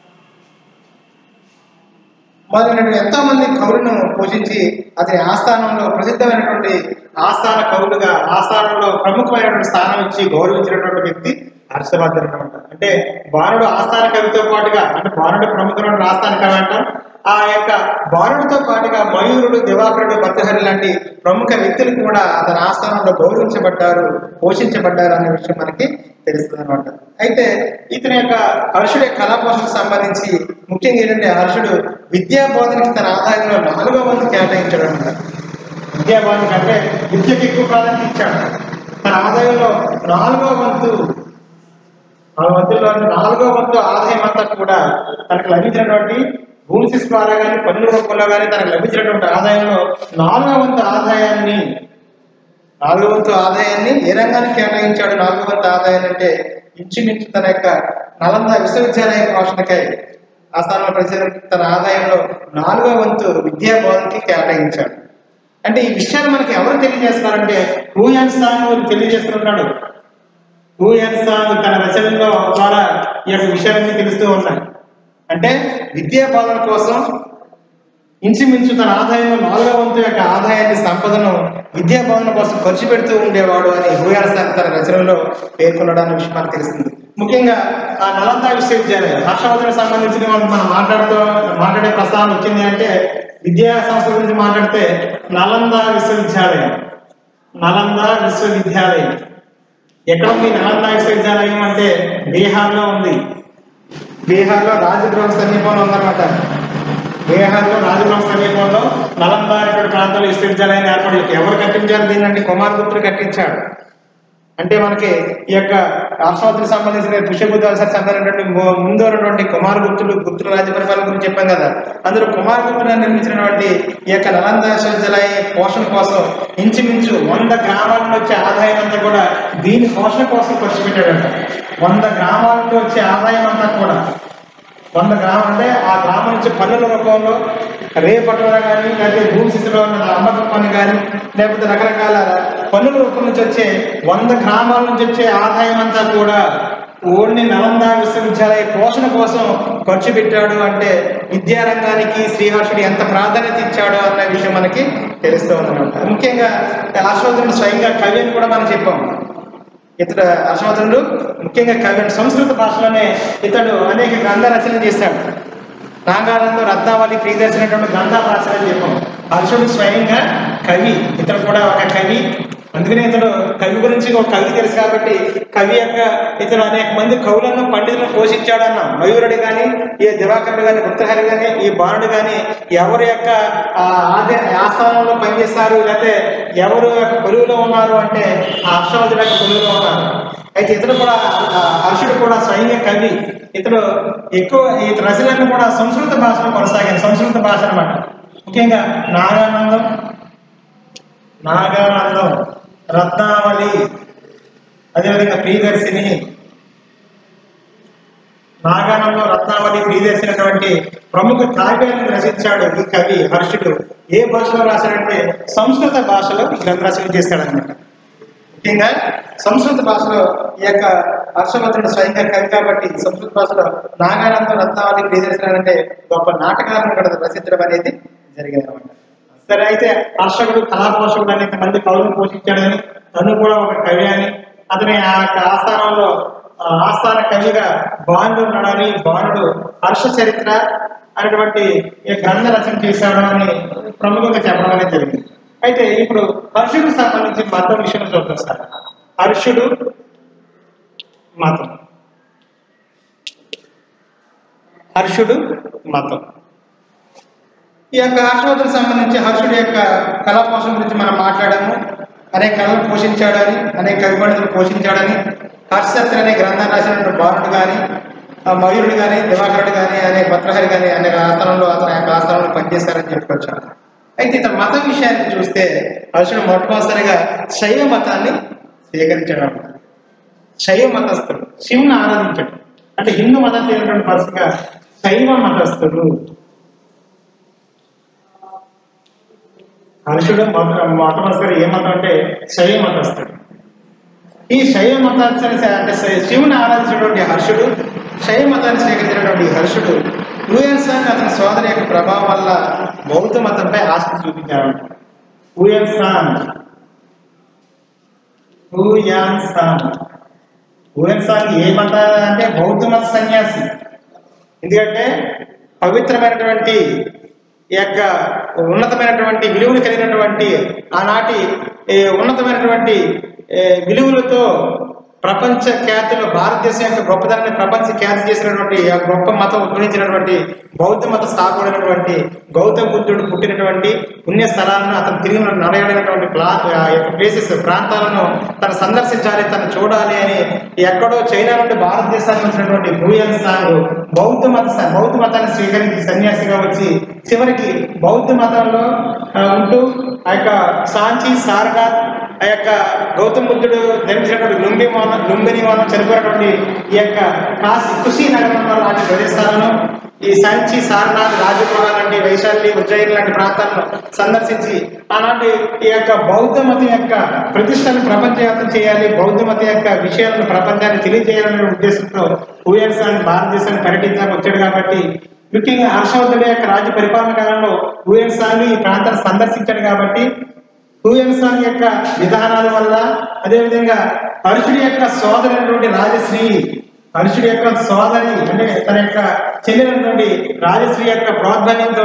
మొదలైన ఎంతో మంది కవులను పోషించి అతని ఆస్థానంలో ప్రసిద్ధమైనటువంటి ఆస్థాన కవులుగా ఆస్థానంలో ప్రముఖమైనటువంటి స్థానం ఇచ్చి గౌరవించినటువంటి వ్యక్తి హర్షవర్ధన్ అనమాట అంటే బాణుడు ఆస్థాన కవితో పాటుగా అంటే బాణుడు ప్రముఖమైన ఆస్థాన కవి అంటాం ఆ యొక్క బాణుడితో పాటుగా మయూరుడు దివాకరుడు భర్తహరి లాంటి ప్రముఖ వ్యక్తులు కూడా అతని ఆస్థానంలో గౌరవించబడ్డారు పోషించబడ్డారు అనే విషయం మనకి తెలుస్తుంది అనమాట అయితే ఇతని యొక్క హర్షుడి యొక్క కళాపోషణకు సంబంధించి ముఖ్యంగా ఏంటంటే హర్షుడు విద్యా బోధనకి తన ఆదాయంలో నాలుగో వంతు కేటాయించాడు అనమాట విద్యా బోధనకి అంటే విద్యకి ఎక్కువ ప్రాధాన్యత ఇచ్చాడు తన ఆదాయంలో నాలుగో వంతు ఆ వంతుల్లో నాలుగో వంతు ఆదాయం అంతా కూడా తనకు లభించినటువంటి భూమి శిస్తు ద్వారా కానీ పన్నుల రూపంలో కానీ తనకు లభించినటువంటి ఆదాయంలో నాలుగో వంతు ఆదాయాన్ని నాలుగో వంతు ఆదాయాన్ని ఏ రంగానికి కేటాయించాడు నాలుగో వంతు ఆదాయాన్ని అంటే ఇంచుమించు తన యొక్క నలంద విశ్వవిద్యాలయ పోషణకై ఆ స్థానంలో ప్రజలు తన ఆదాయంలో నాలుగో వంతు విద్యా బోధనకి కేటాయించాడు అంటే ఈ విషయాలు మనకి ఎవరు తెలియజేస్తున్నారంటే హూయాన్ స్థానం తెలియజేస్తున్నాడు హూయాన్ స్థానం తన రచనలో ద్వారా ఈ యొక్క విషయాలన్నీ తెలుస్తూ ఉన్నాయి అంటే విద్యా బోధన కోసం ఇంచుమించు తన ఆదాయంలో నాలుగో వంతు యొక్క ఆదాయాన్ని సంపదను విద్యా బోధన కోసం ఖర్చు పెడుతూ ఉండేవాడు అని హూయాన్ స్థానం తన రచనలో పేర్కొన్నాడు అనే విషయం మనకు తెలుస్తుంది ముఖ్యంగా ఆ నలంద విశ్వవిద్యాలయం హర్షవర్ధన్ సంబంధించిన మనం మనం మాట్లాడుతూ మాట్లాడే ప్రస్తావన వచ్చింది అంటే విద్యా సంస్థ గురించి మాట్లాడితే నలంద విశ్వవిద్యాలయం నలంద విశ్వవిద్యాలయం ఎక్కడ ఉంది నలంద విశ్వవిద్యాలయం అంటే బీహార్లో ఉంది బీహార్లో రాజగృహ సమీపంలో ఉందన్నమాట బీహార్లో రాజగృహ సమీపంలో నలంద అనేటువంటి ప్రాంతంలో విశ్వవిద్యాలయాన్ని ఏర్పాటు చేశారు. ఎవరు కట్టించారు దీన్ని కుమారగుప్తుడు కట్టించాడు అంటే మనకి ఈ యొక్క రాష్ట్రపతికి సంబంధించిన పుష్యబుద్ధాలకు సంబంధించినటువంటి ము- ముందు ఉన్నటువంటి కుమారగుప్తుడు గుప్తుల రాజ్య పరిపాలన గురించి చెప్పాం కదా అందులో కుమారగుప్తుడు నిర్మించినటువంటి ఈ యొక్క నలంద విశ్వవిద్యాలయ పోషణ కోసం ఇంచుమించు వంద గ్రామాల నుంచి వచ్చే ఆదాయం అంతా కూడా దీని పోషణ కోసం ఖర్చు పెట్టాడంట వంద గ్రామాల నుంచి వచ్చే ఆదాయం అంతా కూడా వంద గ్రామం అంటే ఆ గ్రామం నుంచి పన్నుల రూపంలో రేపట్టున కానీ లేకపోతే భూమి స్థితిలో ఉన్న అమ్మకం పన్ను కానీ లేకపోతే రకరకాల పన్నుల రూపం నుంచి వచ్చే వంద గ్రామాల నుంచి వచ్చే ఆదాయం అంతా కూడా ఓన్లీ నలంద విశ్వవిద్యాలయ పోషణ కోసం ఖర్చు పెట్టాడు అంటే విద్యారంగానికి శ్రీహర్షుడు ఎంత ప్రాధాన్యత ఇచ్చాడో అన్న విషయం మనకి తెలుస్తూ ఉందన్నమాట ముఖ్యంగా హర్షవర్ధనుడు స్వయంగా కవి అని కూడా మనం చెప్పాం ఇతడు హర్షవర్ధనుడు ముఖ్యంగా కవి అంటే సంస్కృత భాషలోనే ఇతడు అనేక గ్రంథ రచన చేశాడు నాగానందం రత్నావళి ప్రియదర్శనటువంటి గ్రంథాలు రాశారని చెప్పాం హర్షుడు స్వయంగా కవి ఇతడు కూడా ఒక కవి అందుకనే ఇతడు కవి గురించి ఒక కవి తెలుసు కాబట్టి కవి యొక్క ఇతడు అనేక మంది కవులను పండితులను పోషించాడు అన్నాం మయూరుడు కానీ ఈ దివాకరుడు కానీ గుప్తహరి కానీ ఈ బాణుడు కానీ ఎవరి యొక్క ఆ, ఆదే ఆస్థానంలో పనిచేస్తారు లేకపోతే ఎవరు యొక్క కొలువులో ఉన్నారు అంటే ఆ హర్షవర్ధుడు యొక్క కొలువులో ఉన్నారు అయితే ఇతడు కూడా ఆ, హర్షుడు కూడా స్వయంగా కవి ఇతడు ఎక్కువ ఈ రచనలను కూడా సంస్కృత భాషలో కొనసాగాను సంస్కృత భాష అన్నమాట ముఖ్యంగా నాగానందం నాగానందం రత్నావళి అదేవిధంగా ప్రియదర్శిని నాగానందం రత్నావళి ప్రియదర్శినటువంటి ప్రముఖ కావ్యాలను రచించాడు ఈ కవి హర్షుడు ఏ భాషలో రాశాడంటే సంస్కృత భాషలో ఈ గ్రంథ రచన చేశాడనమాట ముఖ్యంగా సంస్కృత భాషలో ఈ యొక్క హర్షవర్ధనుడు స్వయంగా కవి కాబట్టి సంస్కృత భాషలో నాగానందం రత్నావళి ప్రియదర్శన అంటే గొప్ప నాటకాలను కూడా రచించడం అనేది జరిగింది అనమాట సరే అయితే హర్షకుడు కళాపోషకుడు అనేక మంది కవులను పోషించాడని తను కూడా ఒక కవి అని అతని ఆ యొక్క ఆస్థానంలో ఆ ఆస్థాన కవిగా బాణుడు ఉన్నాడని బాణుడు హర్ష చరిత్ర అనేటువంటి ఈ గ్రంథ రచన చేశాడు అని ప్రముఖంగా చెప్పడం అనేది జరిగింది అయితే ఇప్పుడు హర్షుడికి సంబంధించి మతం విషయం చూద్దాం సార్ హర్షుడు మతం హర్షుడు మతం ఈ యొక్క హర్షవర్ధన్ సంబంధించి హర్షుడి యొక్క కళాపోషణ గురించి మనం మాట్లాడాము అనేక కళలు పోషించాడు అని అనేక కవి పండితులు పోషించాడని హర్షత్ర అనే గ్రంథాన్ని రాసినటువంటి బాలుడు కానీ ఆ మయూరుడు కానీ దివాకరుడు కానీ అనే భద్రహరి కానీ అనేక ఆస్థానంలో అతని యొక్క ఆస్థానంలో పనిచేశారని చెప్పుకొచ్చాను అయితే ఇతని మతం విషయాన్ని చూస్తే హర్షుడు మొట్టమొదటిసారిగా శైవ మతాన్ని స్వీకరించడం అన్నమాట. శైవ మతస్థుడు శివుని ఆరాధించడం అంటే హిందూ మతం చేరినటువంటి పరిస్థితిగా శైవ మతస్థుడు హర్షుడు మొట్ట మొట్టమొదటిసారి ఏ మతం అంటే శైవ మతస్థుడు ఈ శైవ మతాన్ని అంటే శై- శివుని ఆరాధించినటువంటి హర్షుడు శైవ మతాన్ని స్వీకరించినటువంటి ఈ హర్షుడు హూయన్సాన్ అతని సోదరి యొక్క ప్రభావం వల్ల బౌద్ధ మతంపై ఆసక్తి చూపించాడు హూయన్సాన్ హూయాన్సాన్ హూయన్సాన్ ఏ మత అంటే బౌద్ధ మత సన్యాసి ఎందుకంటే పవిత్రమైనటువంటి ఈ యొక్క ఉన్నతమైనటువంటి విలువలు కలిగినటువంటి ఆనాటి ఏ, ఉన్నతమైనటువంటి ఏ, విలువలతో ప్రపంచ ఖ్యాతిలో భారతదేశం యొక్క గొప్పదనాన్ని ప్రపంచ ఖ్యాతి చేసినటువంటి ఆ గొప్ప మతం ఉద్భవించినటువంటి బౌద్ధ మత స్థాపకుడైనటువంటి గౌతమ బుద్ధుడు పుట్టినటువంటి పుణ్య స్థలాలను అతను తిరిగి నడయడినటువంటి ప్లా ఆ యొక్క ప్లేసెస్ ప్రాంతాలను తను సందర్శించాలి తను చూడాలి అని ఎక్కడో చైనా నుండి భారతదేశానికి వచ్చినటువంటి భూయన్ సాంగ్ బౌద్ధ మత బౌద్ధ మతాన్ని స్వీకరించి సన్యాసిగా వచ్చి చివరికి బౌద్ధ మతంలో ఆ, ఉంటూ ఆ యొక్క సాంచి సారనాథ్ ఆ యొక్క గౌతమ బుద్ధుడు ధరించినటువంటి లుంబి మౌనం లుంబిని మౌనం చనిపోయినటువంటి ఈ యొక్క కాశీ కుషి నగరంలో లాంటి ప్రదేశాలను ఈ సంచి సారనాథ్ రాజపుర లాంటి వైశాలి ఉజ్జయిని లాంటి ప్రాంతాలను సందర్శించి అలాంటి ఈ యొక్క బౌద్ధ మతం యొక్క ప్రతిష్టను ప్రపంచవ్యాప్తం చేయాలి బౌద్ధ మతం యొక్క విషయాలను ప్రపంచాన్ని తెలియజేయాలనే ఉద్దేశంతో ఊఎన్సాన్ భారతదేశాన్ని పర్యటించడానికి వచ్చాడు కాబట్టి ముఖ్యంగా హర్షవర్ధుడి యొక్క రాజ్య పరిపాలన కాలంలో ఊఎన్సాన్ ఈ ప్రాంతాన్ని సందర్శించాడు కాబట్టి హూయన్సాంగ్ యొక్క విధానాల వల్ల అదేవిధంగా పరుషుడి యొక్క సోదరైనటువంటి రాజశ్రీ పరుషుడి యొక్క సోదరి అంటే తన యొక్క చెల్లెలైనటువంటి రాజశ్రీ యొక్క ప్రోద్బల్యంతో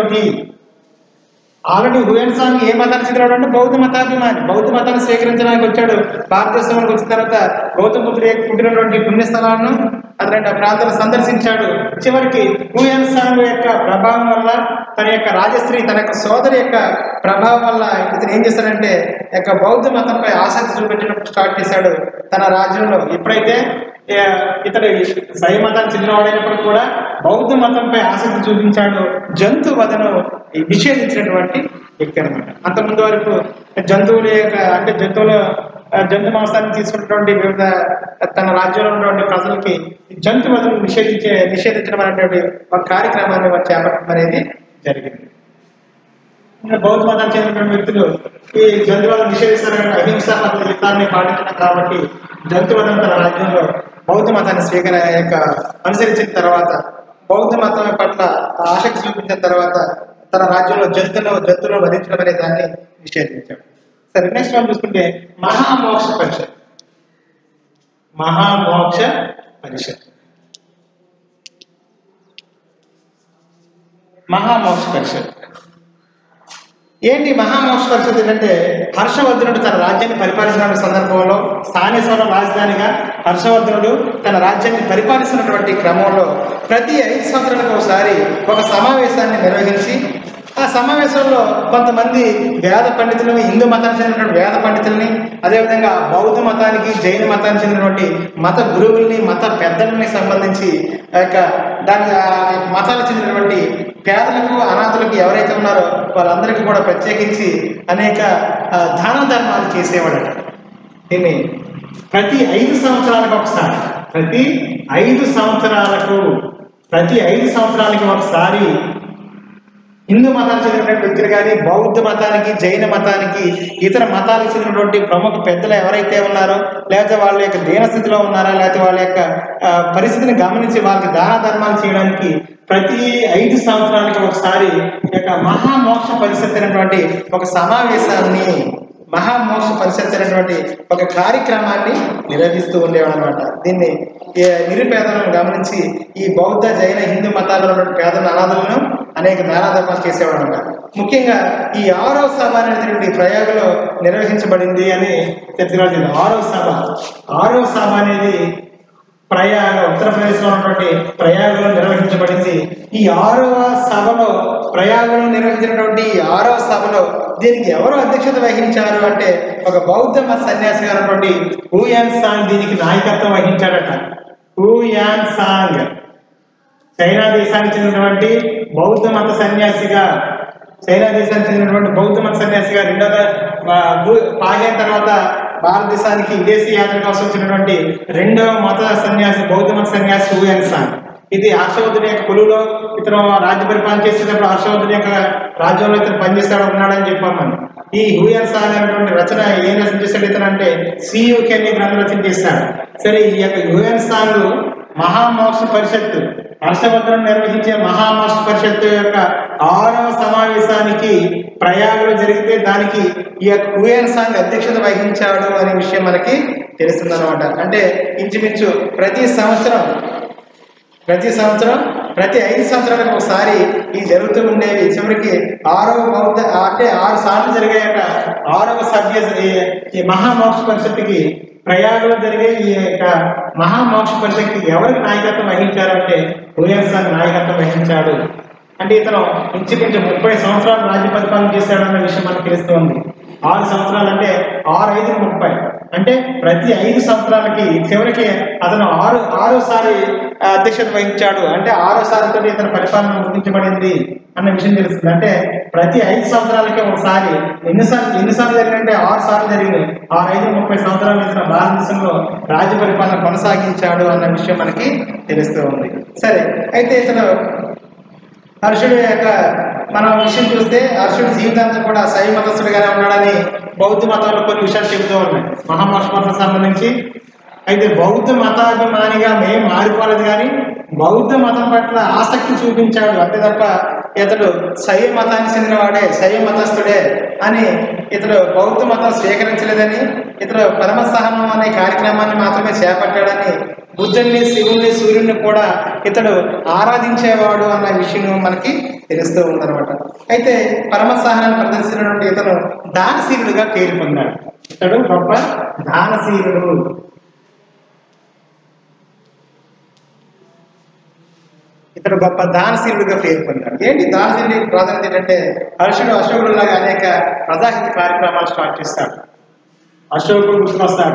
ఆల్రెడీ హుయన్సాంగ్ ఏ మతాన్ని చెందినాడు అంటే బౌద్ధ మతాభిమాని బౌద్ధ మతాన్ని స్వీకరించడానికి వచ్చాడు భారతదేశంలోకి వచ్చిన తర్వాత గౌతమ బుద్ధుడు యొక్క పుట్టినటువంటి పుణ్యస్థలాలను అతని ఆ ప్రాంతాన్ని సందర్శించాడు చివరికి హుయన్సాంగ్ యొక్క ప్రభావం వల్ల తన యొక్క రాజశ్రీ తన యొక్క సోదరి యొక్క ప్రభావం వల్ల ఇతను ఏం చేశాడంటే ఈ యొక్క బౌద్ధ మతంపై ఆసక్తి చూపించడం స్టార్ట్ చేశాడు తన రాజ్యంలో ఎప్పుడైతే ఏ, ఇతడు శైవ మతానికి చెందినవాడైనప్పుడు కూడా బౌద్ధ మతంపై ఆసక్తి చూపించాడు జంతు వదను నిషేధించినటువంటి వ్యక్తి అనమాట అంతకుముందు వరకు జంతువుల యొక్క అంటే జంతువుల ఆ, జంతు మాంసాన్ని తీసుకున్నటువంటి వివిధ తన రాజ్యంలో ఉన్నటువంటి ప్రజలకి జంతు వదను నిషేధించే నిషేధించడం అనేటువంటి ఒక కార్యక్రమాన్ని వారు చేపట్టడం అనేది జరిగింది ఇంకా బౌద్ధ మతానికి చెందినటువంటి వ్యక్తులు ఈ జంతువులను నిషేధిస్తారని అహింసా పద్ధతి యుద్ధాన్ని పాటించడం కాబట్టి జంతువులను తన రాజ్యంలో బౌద్ధ మతాన్ని స్వీకర యొక్క అనుసరించిన తర్వాత బౌద్ధ మతం పట్ల ఆసక్తి చూపించిన తర్వాత తన రాజ్యంలో జంతువులు జంతువులను వధించడం అనే దాన్ని నిషేధించాడు సరే నెక్స్ట్ మనం చూసుకుంటే మహామోక్ష పరిషత్ మహామోక్ష పరిషత్ మహామోక్ష పరిషత్ ఏంటి మహామోక్ష పరిస్థితి ఏంటంటే హర్షవర్ధనుడు తన రాజ్యాన్ని పరిపాలించిన సందర్భంలో స్థానేశ్వరం రాజధానిగా హర్షవర్ధనుడు తన రాజ్యాన్ని పరిపాలిస్తున్నటువంటి క్రమంలో ప్రతి ఐదు సంవత్సరాలకు ఒకసారి ఒక సమావేశాన్ని నిర్వహించి ఆ సమావేశంలో కొంతమంది వేద పండితులని హిందూ మతానికి చెందినటువంటి వేద పండితుల్ని అదేవిధంగా బౌద్ధ మతానికి జైన మతానికి చెందినటువంటి మత గురువుల్ని మత పెద్దలని సంబంధించి ఆ యొక్క దాని ఆ మతాలకు చెందినటువంటి పేదలకు అనాథులకు ఎవరైతే ఉన్నారో వాళ్ళందరికీ కూడా ప్రత్యేకించి అనేక ఆ, దాన ధర్మాలు చేసేవాడట దీన్ని ప్రతి ఐదు సంవత్సరాలకు ఒకసారి ప్రతి ఐదు సంవత్సరాలకు ప్రతి ఐదు సంవత్సరాలకి ఒకసారి హిందూ మతానికి చెందినటువంటి వ్యక్తులు కానీ బౌద్ధ మతానికి జైన మతానికి ఇతర మతాలకు చెందినటువంటి ప్రముఖ పెద్దలు ఎవరైతే ఉన్నారో లేకపోతే వాళ్ళ యొక్క దీనస్థితిలో ఉన్నారా లేకపోతే వాళ్ళ యొక్క ఆ, పరిస్థితిని గమనించి వాళ్ళకి దాన ధర్మాలు చేయడానికి ప్రతి ఐదు సంవత్సరాలకి ఒకసారి ఈ యొక్క మహామోక్ష పరిస్థితి అనేటువంటి ఒక సమావేశాన్ని మహామోక్ష పరిషత్ అనేటువంటి ఒక కార్యక్రమాన్ని నిర్వహిస్తూ ఉండేవాడు అనమాట దీన్ని ఈ నిరుపేదలను గమనించి ఈ బౌద్ధ జైన హిందూ మతాల్లో ఉన్నటువంటి పేదల అనాథలను అనేక దానాధర్మాలు చేసేవాడు అనమాట ముఖ్యంగా ఈ ఆరో సభ అనేటువంటి ప్రయోగంలో నిర్వహించబడింది అని తెలుసుకోవాలి ఆరో సభ ఆరో సభ అనేది ప్రయాగ ఉత్తరప్రదేశ్లో ఉన్నటువంటి ప్రయాగలో నిర్వహించబడింది ఈ ఆరవ సభలో ప్రయాగలో నిర్వహించినటువంటి ఈ ఆరవ సభలో దీనికి ఎవరు అధ్యక్షత వహించారు అంటే ఒక బౌద్ధ మత సన్యాసి అయినటువంటి హూయాన్ సాంగ్ దీనికి నాయకత్వం వహించాడట హూయాన్ సాంగ్ చైనా దేశానికి చెందినటువంటి బౌద్ధ మత సన్యాసిగా చైనా దేశానికి చెందినటువంటి బౌద్ధ మత సన్యాసిగా రెండో పాలైన తర్వాత భారతదేశానికి విదేశీ యాత్ర కోసం వచ్చినటువంటి రెండవ మత సన్యాసి బౌద్ధ మత సన్యాసి హూయన్ సాంగ్ ఇది హర్షవర్ధుని యొక్క కొలువులో ఇతను రాజ్య పరిపాలన చేసేటప్పుడు హర్షవర్ధుని యొక్క రాజ్యంలో ఇతను పనిచేస్తాడు ఉన్నాడని చెప్పాం మనం ఈ హూయన్ సాంగ్ అనేటువంటి రచన ఏం రచన చేశాడు ఇతను అంటే సియుకే అనే గ్రంథం రచన చేశాడు సరే ఈ యొక్క హూయన్ సాంగ్ మహామోక్ష పరిషత్తు హర్షవర్ధన్ నిర్వహించే మహామోక్ష పరిషత్తు యొక్క ఆరవ సమావేశానికి ప్రయాగలో జరిగితే దానికి ఈ యొక్క హుయన్ సాంగ్ అధ్యక్షత వహించాడు అనే విషయం మనకి తెలుస్తుందన్నమాట అంటే ఇంచుమించు ప్రతి సంవత్సరం ప్రతి సంవత్సరం ప్రతి ఐదు సంవత్సరాలకు ఒకసారి ఈ జరుగుతూ ఉండేవి చివరికి ఆరవ బౌద్ధ అంటే ఆరు సార్లు జరిగాక ఆరవ సభ్య ఈ- ఈ మహామోక్ష పరిషత్తుకి ప్రయాగంలో జరిగే ఈ యొక్క మహామోక్ష పరిషత్కి ఎవరికి నాయకత్వం వహించారు అంటే హుయన్సాంగ్ నాయకత్వం వహించాడు అంటే ఇతను ఇంచుమించు ముప్పై సంవత్సరాలు రాజ్య పరిపాలన చేశాడన్న విషయం మనకు తెలుస్తుంది ఆరు సంవత్సరాలు అంటే ఆరు ఐదు ముప్పై అంటే ప్రతి ఐదు సంవత్సరాలకి చివరికి అతను ఆరు ఆరోసారి ఆ, అధ్యక్షత వహించాడు అంటే ఆరోసారితో ఇతని పరిపాలన ముగించబడింది అన్న విషయం తెలుస్తుంది అంటే ప్రతి ఐదు సంవత్సరాలకి ఒకసారి ఎన్నిసార్లు ఎన్నిసార్లు జరిగిందంటే ఆరు సార్లు జరిగింది ఆరు ఐదు ముప్పై సంవత్సరాలు ఇతను భారతదేశంలో రాజ్య పరిపాలన కొనసాగించాడు అన్న విషయం మనకి తెలుస్తూ ఉంది సరే అయితే ఇతను హర్షుడు యొక్క మనం విషయం చూస్తే హర్షుడు జీవితాంతం కూడా శైవ మతస్థుడిగానే ఉన్నాడని బౌద్ధ మతంలో కొన్ని విషయాలు చెబుతూ ఉన్నాయి మహామోష మతం సంబంధించి అయితే బౌద్ధ మతాభిమానిగా మేం మారిపోలేదు కానీ బౌద్ధ మతం పట్ల ఆసక్తి చూపించాడు అంతే తప్ప ఇతడు శైవ మతానికి చెందినవాడే శైవ మతస్థుడే అని ఇతడు బౌద్ధ మతం స్వీకరించలేదని ఇతడు పరమసహనం అనే కార్యక్రమాన్ని మాత్రమే చేపట్టాడని బుద్ధుల్ని శివుణ్ణి సూర్యుడిని కూడా ఇతడు ఆరాధించేవాడు అన్న విషయం మనకి తెలుస్తూ ఉందన్నమాట అయితే పరమసహనాన్ని ప్రదర్శించినటువంటి ఇతను దానశీలుడుగా పేరు పొందాడు ఇతడు గొప్ప దానశీలుడు ఇతడు గొప్ప దానశీలుడిగా పేరు పొందాడు ఏంటి దానశీలుడి ప్రాధాన్యత ఏంటంటే హర్షుడు అశోకుడు లాగా అనేక ప్రజాహిత కార్యక్రమాలు స్టార్ట్ చేస్తాడు అశోకుడు గుర్తుకొస్తాడు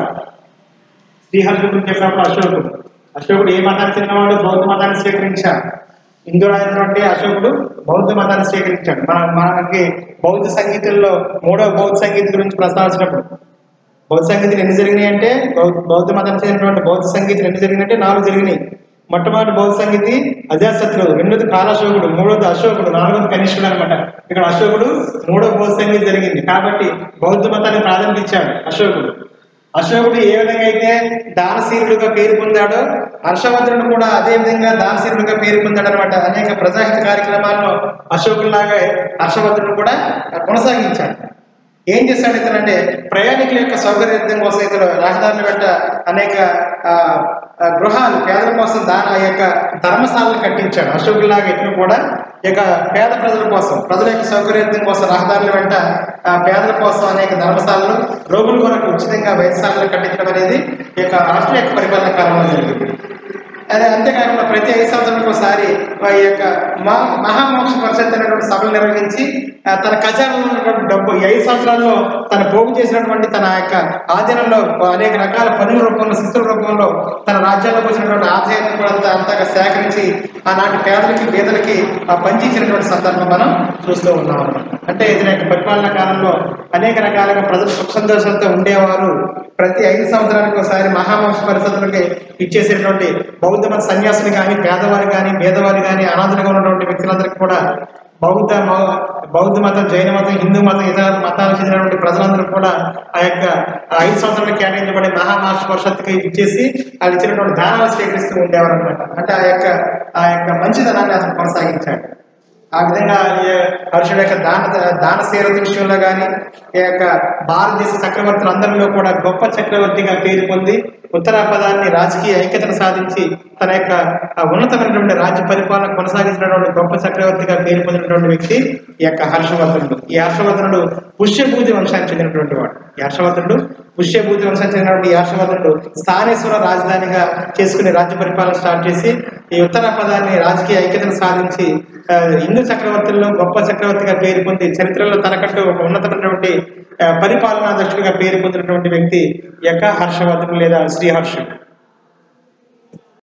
శ్రీహర్షుడు గురించి చెప్పినప్పుడు అశోకుడు అశోకుడు ఏ మతానికి చెందినవాడు బౌద్ధ మతాన్ని స్వీకరించాడు హిందువుడైనటువంటి అశోకుడు బౌద్ధ మతాన్ని స్వీకరించాడు మన మనకి బౌద్ధ సంగీతంలో మూడవ బౌద్ధ సంగీతం గురించి ప్రస్తావించినప్పుడు బౌద్ధ సంగీతం ఎన్ని జరిగినాయి అంటే బౌద్ధ బౌద్ధ మతానికి చెందినటువంటి బౌద్ధ సంగీతం ఎన్ని జరిగినాయి అంటే నాలుగు జరిగినాయి మొట్టమొదటి బౌద్ధ సంగీతి అజాశత్రువు రెండోది కాలాశోకుడు మూడోది అశోకుడు నాలుగోది కనిష్ఠుడు అనమాట ఇక్కడ అశోకుడు మూడో బౌద్ధ సంగీతం జరిగింది కాబట్టి బౌద్ధ మతాన్ని ప్రాధాన్యత ఇచ్చాడు అశోకుడు అశోకుడు ఏ విధంగా అయితే దానశీలుడుగా పేరు పొందాడో హర్షవర్ధనుడు కూడా అదే విధంగా దానశీలుడుగా పేరు పొందాడు అనమాట అనేక ప్రజాహిత కార్యక్రమాల్లో అశోకులాగా హర్షవర్ధనుడు కూడా కొనసాగించాడు ఏం చేశాడు ఇతనంటే ప్రయాణికుల యొక్క సౌకర్యార్థం కోసం ఇతను రహదారుల వెంట అనేక ఆ, ఆ, గృహాలు పేదల కోసం దాని ఆ యొక్క ధర్మశాలను కట్టించాడు అశోకులాగా ఇతను కూడా ఈ యొక్క పేద ప్రజల కోసం ప్రజల యొక్క సౌకర్యార్థం కోసం రహదారుల వెంట ఆ, పేదల కోసం అనేక ధర్మశాలలు రోగుల కొరకు ఉచితంగా వైద్యశాలలు కట్టించడం అనేది ఈ యొక్క రాష్ట్ర యొక్క పరిపాలన కాలంలో జరిగింది అదే అంతేకాకుండా ప్రతి ఐదు సంవత్సరాలకు ఒకసారి ఈ యొక్క మా మహామోక్ష పరిషత్ అనేటువంటి సభలు నిర్వహించి ఆ, తన ఖజానాలో ఉన్నటువంటి డబ్బు ఈ ఐదు సంవత్సరాల్లో తన పోగు చేసినటువంటి తన యొక్క ఆధీనంలో అనేక రకాల పన్నుల రూపంలో శిస్తుల రూపంలో తన రాజ్యాల్లోకి వచ్చినటువంటి ఆదాయాన్ని కూడా అంతా అంతగా సేకరించి ఆనాటి పేదలకి పేదలకి ఆ, పంచిచ్చినటువంటి సందర్భం మనం చూస్తూ ఉన్నాం అన్నమాట. అంటే ఇతని యొక్క పరిపాలనా కాలంలో అనేక రకాలుగా ప్రజలు సుఖ సంతోషాలతో ఉండేవారు ప్రతి ఐదు సంవత్సరానికి ఒకసారి మహావంశ పరిస్థితులకి ఇచ్చేసేటువంటి బౌద్ధ మత సన్యాసులు కానీ పేదవారు కానీ పేదవారు కానీ అనాథులుగా ఉన్నటువంటి వ్యక్తులందరికీ కూడా బౌద్ధ మౌ- బౌద్ధ మతం జైన మతం హిందూ మతం ఇతర మతాలకు చెందినటువంటి ప్రజలందరూ కూడా ఆ యొక్క ఆ ఐదు సంవత్సరాలకు కేటాయించబడే మహామాష పరిషత్తుకి ఇచ్చేసి వాళ్ళు ఇచ్చినటువంటి దానాలు స్వీకరిస్తూ ఉండేవారు అనమాట అంటే ఆ యొక్క ఆ యొక్క మంచిదనాన్ని అతను కొనసాగించాడు ఆ విధంగా ఈ హర్షుడు యొక్క దాన దానశీలత విషయంలో కానీ ఈ యొక్క భారతదేశ చక్రవర్తులు అందరిలో కూడా గొప్ప చక్రవర్తిగా పేరు పొంది ఉత్తరాపదాన్ని రాజకీయ ఐక్యతను సాధించి తన యొక్క ఆ ఉన్నతమైనటువంటి రాజ్య పరిపాలన కొనసాగించినటువంటి గొప్ప చక్రవర్తిగా పేరు పొందినటువంటి వ్యక్తి ఈ యొక్క హర్షవర్ధనుడు ఈ హర్షవర్ధనుడు పుష్యభూతి వంశానికి చెందినటువంటి వాడు ఈ హర్షవర్ధనుడు పుష్యభూతి వంశానికి చెందినటువంటి ఈ హర్షవర్ధనుడు స్థానేశ్వర రాజధానిగా చేసుకుని రాజ్య పరిపాలన స్టార్ట్ చేసి ఈ ఉత్తరాపదాన్ని రాజకీయ ఐక్యతను సాధించి ఆ, హిందూ చక్రవర్తుల్లో గొప్ప చక్రవర్తిగా పేరు పొంది చరిత్రలో తనకంటూ ఒక ఉన్నతమైనటువంటి ఆ, పరిపాలనా దక్షుడిగా పేరు పొందినటువంటి వ్యక్తి ఈ యొక్క హర్షవర్ధనుడు లేదా శ్రీహర్షుడు